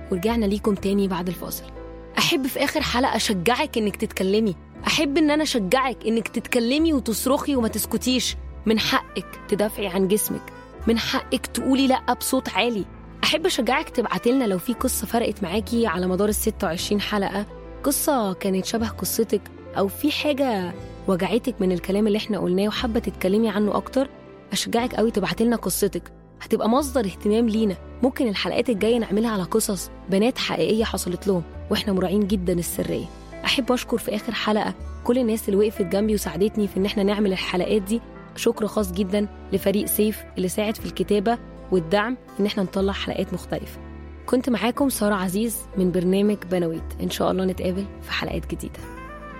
ورجعنا ليكم تاني بعد الفاصل أحب في آخر حلقة أشجعك إنك تتكلمي أحب إن أنا أشجعك إنك تتكلمي وتصرخي وما تسكتيش من حقك تدافعي عن جسمك من حقك تقولي لأ بصوت عالي أحب أشجعك تبعتي لنا لو في قصة فرقت معاكي على مدار ال 26 حلقة قصة كانت شبه قصتك أو في حاجة وجعتك من الكلام اللي احنا قلناه وحابة تتكلمي عنه أكتر أشجعك قوي تبعتي لنا قصتك هتبقى مصدر اهتمام لينا ممكن الحلقات الجاية نعملها على قصص بنات حقيقية حصلت لهم واحنا مراعين جدا السرية أحب أشكر في آخر حلقة كل الناس اللي وقفت جنبي وساعدتني في إن احنا نعمل الحلقات دي شكر خاص جدا لفريق سيف اللي ساعد في الكتابة والدعم إن احنا نطلع حلقات مختلفة كنت معاكم سارة عزيز من برنامج بنويت إن شاء الله نتقابل في حلقات جديدة